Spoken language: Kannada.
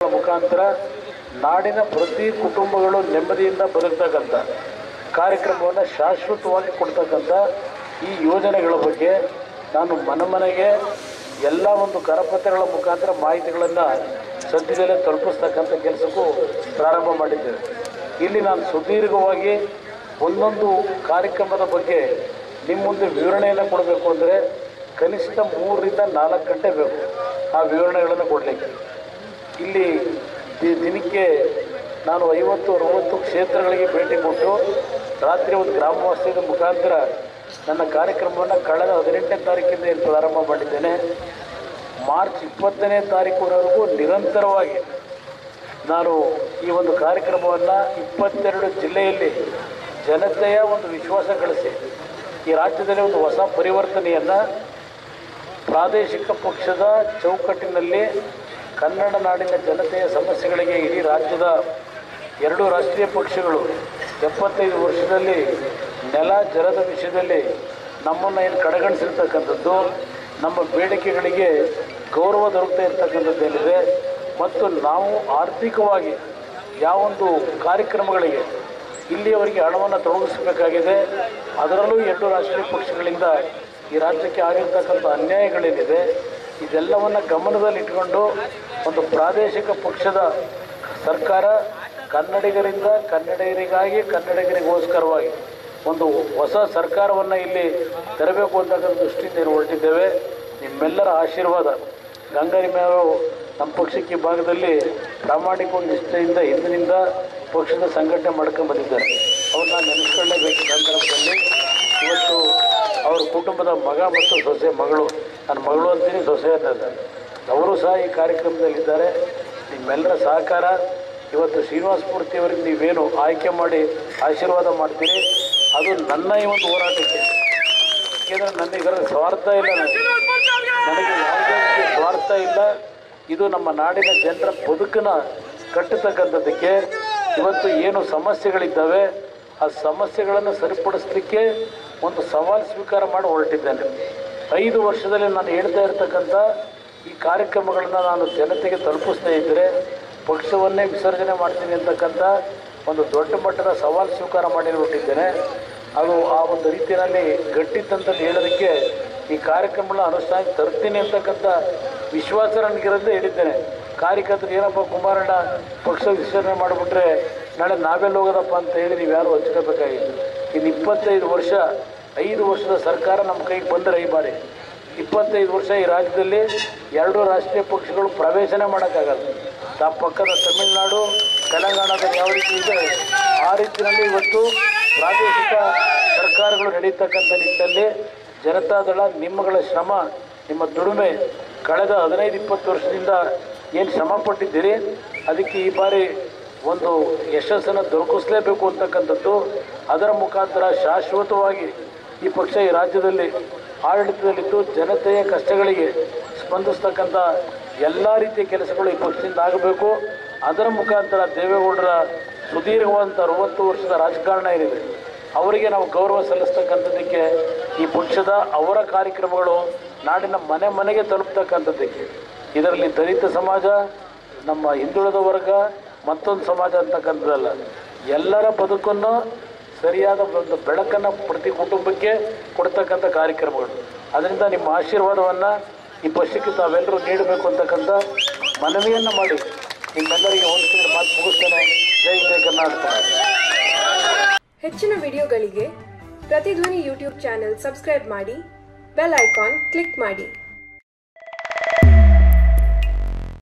ಮುಖಾಂತರ ನಾಡಿನ ಪ್ರತಿ ಕುಟುಂಬಗಳು ನೆಮ್ಮದಿಯಿಂದ ಬದುಕ್ತಕ್ಕಂಥ ಕಾರ್ಯಕ್ರಮವನ್ನು ಶಾಶ್ವತವಾಗಿ ಕೊಡ್ತಕ್ಕಂಥ ಈ ಯೋಜನೆಗಳ ಬಗ್ಗೆ ನಾನು ಮನೆ ಮನೆಗೆ ಎಲ್ಲ ಒಂದು ಕರಪತ್ರಗಳ ಮುಖಾಂತರ ಮಾಹಿತಿಗಳನ್ನು ಸದ್ಯದಲ್ಲೇ ತಲುಪಿಸ್ತಕ್ಕಂಥ ಕೆಲಸಕ್ಕೂ ಪ್ರಾರಂಭ ಮಾಡಿದ್ದೇವೆ ಇಲ್ಲಿ ನಾನು ಸುದೀರ್ಘವಾಗಿ ಒಂದೊಂದು ಕಾರ್ಯಕ್ರಮದ ಬಗ್ಗೆ ನಿಮ್ಮ ಮುಂದೆ ವಿವರಣೆಯನ್ನು ಕೊಡಬೇಕು ಅಂದರೆ ಕನಿಷ್ಠ ಮೂರರಿಂದ ನಾಲ್ಕು ಗಂಟೆ ಬೇಕು ಆ ವಿವರಣೆಗಳನ್ನು ಕೊಡಲಿಕ್ಕೆ ಇಲ್ಲಿ ದಿ- ದಿನಕ್ಕೆ ನಾನು ಐವತ್ತು ಅರುವತ್ತು ಕ್ಷೇತ್ರಗಳಿಗೆ ಭೇಟಿ ಕೊಟ್ಟು ರಾತ್ರಿ ಒಂದು ಗ್ರಾಮ ವಾಸ್ತವ್ಯದ ಮುಖಾಂತರ ನನ್ನ ಕಾರ್ಯಕ್ರಮವನ್ನು ಕಳೆದ ಹದಿನೆಂಟನೇ ತಾರೀಕಿಂದ ಏನು ಪ್ರಾರಂಭ ಮಾಡಿದ್ದೇನೆ ಮಾರ್ಚ್ ಇಪ್ಪತ್ತನೇ ತಾರೀಕುವರೆಗೂ ನಿರಂತರವಾಗಿ ನಾನು ಈ ಒಂದು ಕಾರ್ಯಕ್ರಮವನ್ನು ಇಪ್ಪತ್ತೆರಡು ಜಿಲ್ಲೆಯಲ್ಲಿ ಜನತೆಯ ಒಂದು ವಿಶ್ವಾಸ ಗಳಿಸಿ ಈ ರಾಜ್ಯದಲ್ಲಿ ಒಂದು ಹೊಸ ಪರಿವರ್ತನೆಯನ್ನು ಪ್ರಾದೇಶಿಕ ಪಕ್ಷದ ಚೌಕಟ್ಟಿನಲ್ಲಿ ಕನ್ನಡ ನಾಡಿನ ಜನತೆಯ ಸಮಸ್ಯೆಗಳಿಗೆ ಇಡೀ ರಾಜ್ಯದ ಎರಡು ರಾಷ್ಟ್ರೀಯ ಪಕ್ಷಗಳು ಎಪ್ಪತ್ತೈದು ವರ್ಷದಲ್ಲಿ ನೆಲ ಜಲದ ವಿಷಯದಲ್ಲಿ ನಮ್ಮನ್ನು ಏನು ಕಡೆಗಣಿಸಿರ್ತಕ್ಕಂಥದ್ದು ನಮ್ಮ ಬೇಡಿಕೆಗಳಿಗೆ ಗೌರವ ದೊರಕತಾ ಇರ್ತಕ್ಕಂಥದ್ದೇನಿದೆ ಮತ್ತು ನಾವು ಆರ್ಥಿಕವಾಗಿ ಯಾವೊಂದು ಕಾರ್ಯಕ್ರಮಗಳಿಗೆ ಇಲ್ಲಿಯವರೆಗೆ ಹಣವನ್ನು ತೊಡಗಿಸಬೇಕಾಗಿದೆ ಅದರಲ್ಲೂ ಎರಡು ರಾಷ್ಟ್ರೀಯ ಪಕ್ಷಗಳಿಂದ ಈ ರಾಜ್ಯಕ್ಕೆ ಆಗಿರ್ತಕ್ಕಂಥ ಅನ್ಯಾಯಗಳೇನಿದೆ ಇದೆಲ್ಲವನ್ನು ಗಮನದಲ್ಲಿಟ್ಟುಕೊಂಡು ಒಂದು ಪ್ರಾದೇಶಿಕ ಪಕ್ಷದ ಸರ್ಕಾರ ಕನ್ನಡಿಗರಿಂದ ಕನ್ನಡಿಗರಿಗಾಗಿ ಕನ್ನಡಿಗರಿಗೋಸ್ಕರವಾಗಿ ಒಂದು ಹೊಸ ಸರ್ಕಾರವನ್ನು ಇಲ್ಲಿ ತರಬೇಕು ಅಂತಕ್ಕಂಥ ದೃಷ್ಟಿಯಿಂದ ಏನು ಹೊರಟಿದ್ದೇವೆ ನಿಮ್ಮೆಲ್ಲರ ಆಶೀರ್ವಾದ ಗಂಗಾರಿಮೆಯವರು ನಮ್ಮ ಪಕ್ಷಕ್ಕೆ ಈ ಭಾಗದಲ್ಲಿ ಪ್ರಾಮಾಣಿಕವಾಗಿ ನಿಷ್ಠೆಯಿಂದ ಹಿಂದಿನಿಂದ ಪಕ್ಷದ ಸಂಘಟನೆ ಮಾಡ್ಕೊಂಡು ಬಂದಿದ್ದಾರೆ ಅವ್ರನ್ನ ನೆನೆಸ್ಕೊಳ್ಳೇಬೇಕು ಈ ಸಂದರ್ಭದಲ್ಲಿ ಇವತ್ತು ಅವ್ರ ಕುಟುಂಬದ ಮಗ ಮತ್ತು ಸೊಸೆ ಮಗಳು ನನ್ನ ಮಗಳು ಅಂತೀನಿ ಸೊಸೆ ಅಂತ ಅವರು ಸಹ ಈ ಕಾರ್ಯಕ್ರಮದಲ್ಲಿದ್ದಾರೆ ನಿಮ್ಮೆಲ್ಲರ ಸಹಕಾರ ಇವತ್ತು ಶ್ರೀನಿವಾಸ ಮೂರ್ತಿಯವರಿಗೆ ನೀವೇನು ಆಯ್ಕೆ ಮಾಡಿ ಆಶೀರ್ವಾದ ಮಾಡ್ತೀರಿ ಅದು ನನ್ನ ಈ ಒಂದು ಹೋರಾಟಕ್ಕೆ ಏಕೆಂದರೆ ನನಗೆ ಇದರ ಸ್ವಾರ್ಥ ಇಲ್ಲ ನನಗೆ ನನಗೆ ಯಾವುದೇ ರೀತಿಯ ಸ್ವಾರ್ಥ ಇಲ್ಲ ಇದು ನಮ್ಮ ನಾಡಿನ ಜನರ ಬದುಕನ್ನ ಕಟ್ಟತಕ್ಕಂಥದ್ದಕ್ಕೆ ಇವತ್ತು ಏನು ಸಮಸ್ಯೆಗಳಿದ್ದಾವೆ ಆ ಸಮಸ್ಯೆಗಳನ್ನು ಸರಿಪಡಿಸಲಿಕ್ಕೆ ಒಂದು ಸವಾಲು ಸ್ವೀಕಾರ ಮಾಡಿ ಹೊರಟಿದ್ದೇನೆ ಐದು ವರ್ಷದಲ್ಲಿ ನಾನು ಹೇಳ್ತಾ ಇರ್ತಕ್ಕಂಥ ಈ ಕಾರ್ಯಕ್ರಮಗಳನ್ನು ನಾನು ಜನತೆಗೆ ತಲುಪಿಸ್ತಾ ಇದ್ದರೆ ಪಕ್ಷವನ್ನೇ ವಿಸರ್ಜನೆ ಮಾಡ್ತೀನಿ ಅಂತಕ್ಕಂಥ ಒಂದು ದೊಡ್ಡ ಮಟ್ಟದ ಸವಾಲು ಸ್ವೀಕಾರ ಮಾಡಿ ಹೊರಟಿದ್ದೇನೆ ಅದು ಆ ಒಂದು ರೀತಿಯಲ್ಲಿ ಗಟ್ಟಿತ್ತಂತದ್ದು ಹೇಳೋದಕ್ಕೆ ಈ ಕಾರ್ಯಕ್ರಮಗಳನ್ನ ಅನುಷ್ಠಾನಕ್ಕೆ ತರ್ತೀನಿ ಅಂತಕ್ಕಂಥ ವಿಶ್ವಾಸ ನನಗಿರೋದೇ ಹೇಳಿದ್ದೇನೆ ಕಾರ್ಯಕರ್ತರು ಏನಪ್ಪ ಕುಮಾರಣ್ಣ ಪಕ್ಷ ವಿಸರ್ಜನೆ ಮಾಡಿಬಿಟ್ರೆ ನಾಳೆ ನಾವೆಲ್ಲ ಹೋಗೋದಪ್ಪ ಅಂತ ಹೇಳಿ ನೀವು ಯಾರು ಹಚ್ಕೋಬೇಕಾಗಿತ್ತು ಇನ್ನು ಇಪ್ಪತ್ತೈದು ವರ್ಷ ಐದು ವರ್ಷದ ಸರ್ಕಾರ ನಮ್ಮ ಕೈಗೆ ಬಂದರೆ ಈ ಬಾರಿ ಇಪ್ಪತ್ತೈದು ವರ್ಷ ಈ ರಾಜ್ಯದಲ್ಲಿ ಎರಡು ರಾಷ್ಟ್ರೀಯ ಪಕ್ಷಗಳು ಪ್ರವೇಶನೇ ಮಾಡೋಕ್ಕಾಗಲ್ಲ ಆ ಪಕ್ಕದ ತಮಿಳುನಾಡು ತೆಲಂಗಾಣದಲ್ಲಿ ಯಾವ ರೀತಿ ಇದೆ ಆ ರೀತಿಯಲ್ಲಿ ಇವತ್ತು ಪ್ರಾದೇಶಿಕ ಸರ್ಕಾರಗಳು ನಡೀತಕ್ಕಂಥ ನಿಟ್ಟಿನಲ್ಲಿ ಜನತಾದಳ ನಿಮ್ಮಗಳ ಶ್ರಮ ನಿಮ್ಮ ದುಡಿಮೆ ಕಳೆದ ಹದಿನೈದು ಇಪ್ಪತ್ತು ವರ್ಷದಿಂದ ಏನು ಶ್ರಮ ಪಟ್ಟಿದ್ದೀರಿ ಅದಕ್ಕೆ ಈ ಬಾರಿ ಒಂದು ಯಶಸ್ಸನ್ನು ದೊರಕಿಸಲೇಬೇಕು ಅಂತಕ್ಕಂಥದ್ದು ಅದರ ಮುಖಾಂತರ ಶಾಶ್ವತವಾಗಿ ಈ ಪಕ್ಷ ಈ ರಾಜ್ಯದಲ್ಲಿ ಆಡಳಿತದಲ್ಲಿದ್ದು ಜನತೆಯ ಕಷ್ಟಗಳಿಗೆ ಸ್ಪಂದಿಸ್ತಕ್ಕಂಥ ಎಲ್ಲ ರೀತಿಯ ಕೆಲಸಗಳು ಈ ಪಕ್ಷದಿಂದ ಆಗಬೇಕು ಅದರ ಮುಖಾಂತರ ದೇವೇಗೌಡರ ಸುದೀರ್ಘವಾದಂಥ ಅರವತ್ತು ವರ್ಷದ ರಾಜಕಾರಣ ಏನಿದೆ ಅವರಿಗೆ ನಾವು ಗೌರವ ಸಲ್ಲಿಸ್ತಕ್ಕಂಥದ್ದಕ್ಕೆ ಈ ಪಕ್ಷದ ಅವರ ಕಾರ್ಯಕ್ರಮಗಳು ನಾಡಿನ ಮನೆ ಮನೆಗೆ ತಲುಪ್ತಕ್ಕಂಥದ್ದಕ್ಕೆ ಇದರಲ್ಲಿ ದಲಿತ ಸಮಾಜ ನಮ್ಮ ಹಿಂದುಳಿದ ವರ್ಗ ಮತ್ತೊಂದು ಸಮಾಜ ಅಂತಕ್ಕಂಥದ್ದಲ್ಲ ಎಲ್ಲರ ಬದುಕನ್ನು ಸರಿಯಾದ ಒಂದು ಬೆಳಕನ್ನು ಪ್ರತಿ ಕುಟುಂಬಕ್ಕೆ ಕೊಡ್ತಕ್ಕಂಥ ಕಾರ್ಯಕ್ರಮಗಳು ಅದರಿಂದ ನಿಮ್ಮ ಆಶೀರ್ವಾದವನ್ನು ಈ ಪಕ್ಷಕ್ಕೆ ತಾವೆಲ್ಲರೂ ನೀಡಬೇಕು ಅಂತಕ್ಕಂಥ ಮನವಿಯನ್ನು ಮಾಡಿ ನಿಮ್ಮೆಲ್ಲರಿಗೆ ಹೋಲಿಸಿದ್ರೆ ಮಾತು ಮುಗಿಸ್ತೇನೆ ಜೈ ಜೈ ಕರ್ನಾಟಕ ಹೆಚ್ಚಿನ ವಿಡಿಯೋಗಳಿಗೆ ಪ್ರತಿಧ್ವನಿ ಯೂಟ್ಯೂಬ್ ಚಾನೆಲ್ ಸಬ್ಸ್ಕ್ರೈಬ್ ಮಾಡಿ ಬೆಲ್ ಐಕಾನ್ ಕ್ಲಿಕ್ ಮಾಡಿ